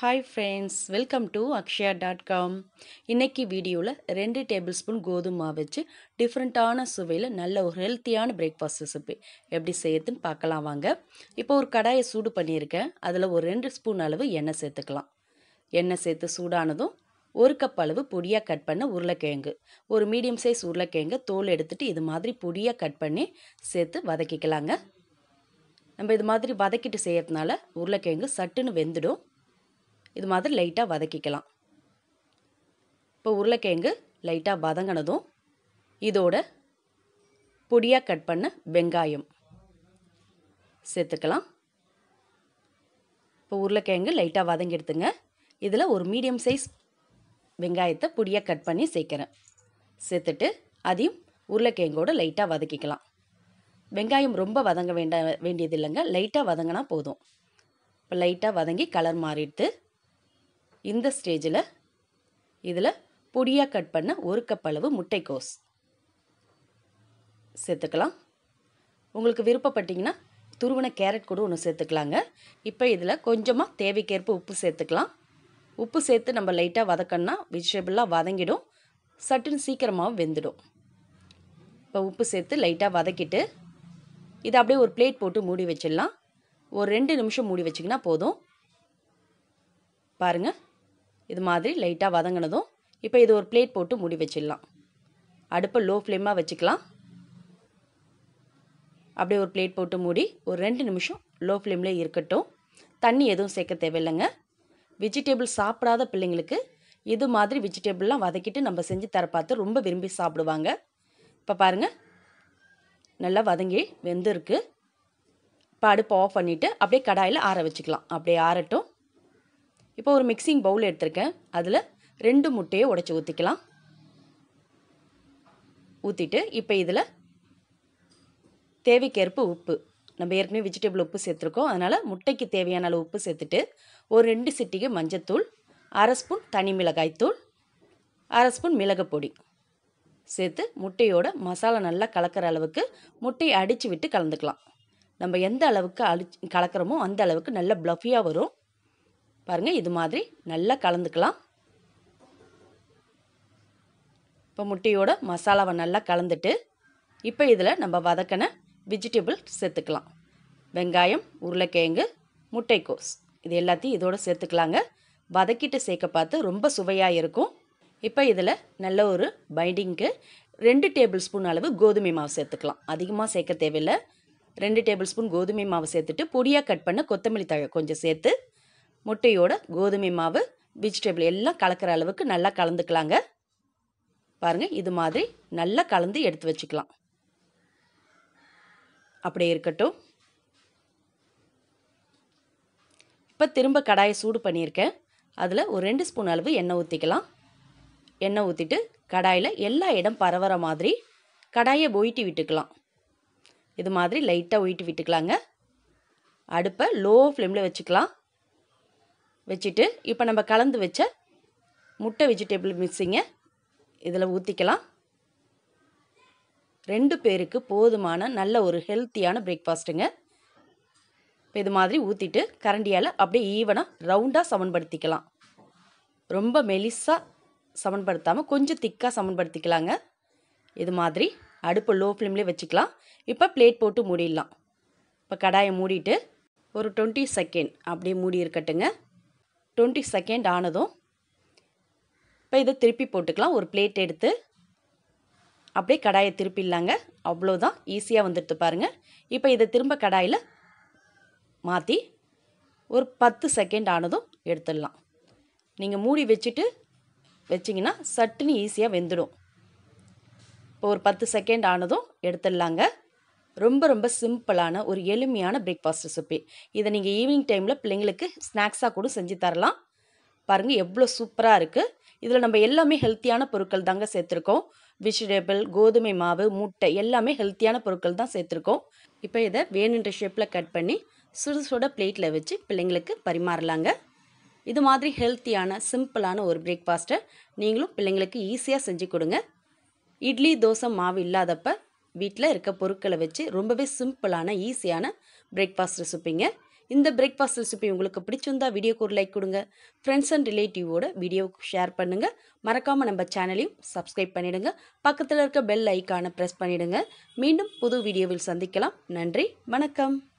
hi friends welcome to Akshaya dot com இன்றைக்கி வீடியோவில் ரெண்டு டேபிள் ஸ்பூன் கோதுமை மாவு வச்சு டிஃப்ரெண்ட்டான சுவையில் நல்ல ஒரு ஹெல்த்தியான பிரேக்ஃபாஸ்ட் ரெசிபி எப்படி செய்யறதுன்னு பார்க்கலாம் வாங்க இப்போ ஒரு கடாயை சூடு பண்ணியிருக்கேன் அதில் ஒரு ரெண்டு ஸ்பூன் அளவு எண்ணெய் சேர்த்துக்கலாம் எண்ணெய் சேர்த்து சூடானதும் ஒரு கப் அளவு பொடியாக கட் பண்ண உருளைக்கிழங்கு ஒரு மீடியம் சைஸ் உருளைக்கிழங்கு தோல் எடுத்துகிட்டு இது மாதிரி பொடியாக கட் பண்ணி சேர்த்து வதக்கிக்கலாங்க நம்ம இது மாதிரி வதக்கிட்டு செய்யறதுனால உருளைக்கிழங்கு சட்டுன்னு வெந்துடும் இது மாதிரி லைட்டாக வதக்கிக்கலாம் இப்போ உருளைக்கிழங்கு லைட்டாக வதங்கினதும் இதோட பொடியாக கட் பண்ண வெங்காயம் சேர்த்துக்கலாம் இப்போ உருளைக்கிழங்கு லைட்டாக வதங்கிடுதுங்க இதில் ஒரு மீடியம் சைஸ் வெங்காயத்தை பொடியாக கட் பண்ணி சேர்க்குறேன் சேர்த்துட்டு அதையும் உருளைக்கிழங்கோடு லைட்டாக வதக்கிக்கலாம் வெங்காயம் ரொம்ப வதங்க வேண்ட வேண்டியது இல்லைங்க லைட்டாக வதங்கினா போதும் இப்போ லைட்டாக வதங்கி கலர் மாறிடுது இந்த ஸ்டேஜில் இதில் பொடியாக கட் பண்ண ஒரு கப் அளவு முட்டைக்கோஸ் சேர்த்துக்கலாம் உங்களுக்கு விருப்பப்பட்டிங்கன்னா துருவன கேரட் கூட ஒன்று சேர்த்துக்கலாங்க இப்போ இதில் கொஞ்சமாக தேவைக்கேற்ப உப்பு சேர்த்துக்கலாம் உப்பு சேர்த்து நம்ம லைட்டாக வதக்கணும்னா வெஜிடபிளாக வதங்கிடும் சட்டுன்னு சீக்கிரமாக வெந்துடும் இப்போ உப்பு சேர்த்து லைட்டாக வதக்கிட்டு இதை அப்படியே ஒரு பிளேட் போட்டு மூடி வச்சிடலாம் ஒரு ரெண்டு நிமிஷம் மூடி வச்சிங்கன்னா போதும் பாருங்கள் இது மாதிரி லைட்டாக வதங்கினதும் இப்போ இது ஒரு பிளேட் போட்டு மூடி வச்சிடலாம் அடுப்பை லோ ஃப்ளேமாக வச்சுக்கலாம் அப்படியே ஒரு பிளேட் போட்டு மூடி ஒரு ரெண்டு நிமிஷம் லோ ஃப்ளேம்லேயே இருக்கட்டும் தண்ணி எதுவும் சேர்க்க தேவையில்லைங்க வெஜிடபிள் சாப்பிடாத பிள்ளைங்களுக்கு இது மாதிரி வெஜிடபிள்லாம் வதக்கிட்டு நம்ம செஞ்சு தர பார்த்து ரொம்ப விரும்பி சாப்பிடுவாங்க இப்போ பாருங்கள் நல்லா வதங்கி வெந்திருக்கு இப்போ அடுப்பை ஆஃப் பண்ணிவிட்டு அப்படியே கடாயில் ஆற வச்சுக்கலாம் அப்படியே ஆறட்டும் இப்போ ஒரு மிக்சிங் பவுல் எடுத்திருக்கேன் அதில் ரெண்டு முட்டையை உடச்சி ஊற்றிக்கலாம் ஊற்றிட்டு இப்போ இதில் தேவைக்கேற்ப உப்பு நம்ம ஏற்கனவே வெஜிடபிள் உப்பு சேர்த்துருக்கோம் அதனால் முட்டைக்கு தேவையான அளவு உப்பு சேர்த்துட்டு ஒரு ரெண்டு சிட்டிகை மஞ்சத்தூள் அரை ஸ்பூன் தனி மிளகாய்த்தூள் அரை ஸ்பூன் மிளகு பொடி சேர்த்து முட்டையோட மசாலா நல்லா கலக்கிற அளவுக்கு முட்டையை அடித்து விட்டு கலந்துக்கலாம் நம்ம எந்த அளவுக்கு அடி கலக்கிறோமோ அந்த அளவுக்கு நல்ல ப்ளஃபியாக வரும் பாருங்கள் இது மாதிரி நல்லா கலந்துக்கலாம் இப்போ முட்டையோட மசாலாவை நல்லா கலந்துட்டு இப்போ இதில் நம்ம வதக்கின வெஜிடபிள் சேர்த்துக்கலாம் வெங்காயம் உருளைக்கிழங்கு முட்டைக்கோஸ் இது எல்லாத்தையும் இதோடு சேர்த்துக்கலாங்க வதக்கிட்டு சேர்க்க பார்த்து ரொம்ப சுவையாக இருக்கும் இப்போ இதில் நல்ல ஒரு பைண்டிங்க்கு ரெண்டு டேபிள் ஸ்பூன் அளவு கோதுமை மாவு சேர்த்துக்கலாம் அதிகமாக சேர்க்க தேவையில்லை ரெண்டு டேபிள் ஸ்பூன் கோதுமை மாவு சேர்த்துட்டு பொடியாக கட் பண்ண கொத்தமல்லி தழை கொஞ்சம் சேர்த்து முட்டையோட கோதுமை மாவு வெஜிடபிள் எல்லாம் கலக்கிற அளவுக்கு நல்லா கலந்துக்கலாங்க பாருங்கள் இது மாதிரி நல்லா கலந்து எடுத்து வச்சுக்கலாம் அப்படியே இருக்கட்டும் இப்போ திரும்ப கடாயை சூடு பண்ணியிருக்கேன் அதில் ஒரு ரெண்டு ஸ்பூன் அளவு எண்ணெய் ஊற்றிக்கலாம் எண்ணெய் ஊற்றிட்டு கடாயில் எல்லா இடம் பரவற மாதிரி கடாயை ஒயிட்டி விட்டுக்கலாம் இது மாதிரி லைட்டாக ஒயிட்டி விட்டுக்கலாங்க அடுப்பை லோ ஃப்ளேமில் வச்சுக்கலாம் வச்சுட்டு இப்போ நம்ம கலந்து வச்ச முட்டை வெஜிடபிள் மிக்ஸிங்கை இதில் ஊற்றிக்கலாம் ரெண்டு பேருக்கு போதுமான நல்ல ஒரு ஹெல்த்தியான பிரேக்ஃபாஸ்ட்டுங்க இப்போ இது மாதிரி ஊற்றிட்டு கரண்டியால் அப்படியே ஈவனாக ரவுண்டாக சமன்படுத்திக்கலாம் ரொம்ப மெலிசாக சமன்படுத்தாமல் கொஞ்சம் திக்காக சமன்படுத்திக்கலாங்க இது மாதிரி அடுப்பு லோ ஃப்ளேம்லேயே வச்சுக்கலாம் இப்போ பிளேட் போட்டு மூடிடலாம் இப்போ கடாயை மூடிட்டு ஒரு டுவெண்ட்டி செகண்ட் அப்படியே மூடி இருக்கட்டுங்க டுவெண்ட்டி செகண்ட் ஆனதும் இப்போ இதை திருப்பி போட்டுக்கலாம் ஒரு பிளேட் எடுத்து அப்படியே கடாயை திருப்பிடலாங்க அவ்வளோதான் ஈஸியாக வந்துடுது பாருங்கள் இப்போ இதை திரும்ப கடாயில் மாற்றி ஒரு பத்து செகண்ட் ஆனதும் எடுத்துடலாம் நீங்கள் மூடி வச்சுட்டு வச்சிங்கன்னா சட்டுன்னு ஈஸியாக வெந்துடும் இப்போ ஒரு பத்து செகண்ட் ஆனதும் எடுத்துடலாங்க ரொம்ப ரொம்ப சிம்பிளான ஒரு எளிமையான பிரேக்ஃபாஸ்ட் ரெசிபி இதை நீங்கள் ஈவினிங் டைமில் பிள்ளைங்களுக்கு ஸ்நாக்ஸாக கூட செஞ்சு தரலாம் பாருங்கள் எவ்வளோ சூப்பராக இருக்குது இதில் நம்ம எல்லாமே ஹெல்த்தியான பொருட்கள் தாங்க சேர்த்துருக்கோம் வெஜிடபிள் கோதுமை மாவு முட்டை எல்லாமே ஹெல்த்தியான பொருட்கள் தான் சேர்த்துருக்கோம் இப்போ இதை வேணுன்ற ஷேப்பில் கட் பண்ணி சுடு சுட பிளேட்டில் வச்சு பிள்ளைங்களுக்கு பரிமாறலாங்க இது மாதிரி ஹெல்த்தியான சிம்பிளான ஒரு பிரேக்ஃபாஸ்ட்டை நீங்களும் பிள்ளைங்களுக்கு ஈஸியாக செஞ்சு கொடுங்க இட்லி தோசை மாவு இல்லாதப்ப வீட்டில் இருக்க பொருட்களை வச்சு ரொம்பவே சிம்பிளான ஈஸியான பிரேக்ஃபாஸ்ட் ரெசிப்பிங்க இந்த பிரேக்ஃபாஸ்ட் ரெசிபி உங்களுக்கு பிடிச்சிருந்தா வீடியோக்கு ஒரு லைக் கொடுங்க ஃப்ரெண்ட்ஸ் அண்ட் ரிலேட்டிவோட வீடியோவுக்கு ஷேர் பண்ணுங்கள் மறக்காமல் நம்ம சேனலையும் சப்ஸ்கிரைப் பண்ணிடுங்க பக்கத்தில் இருக்க பெல் ஐக்கானை ப்ரெஸ் பண்ணிடுங்க மீண்டும் புது வீடியோவில் சந்திக்கலாம் நன்றி வணக்கம்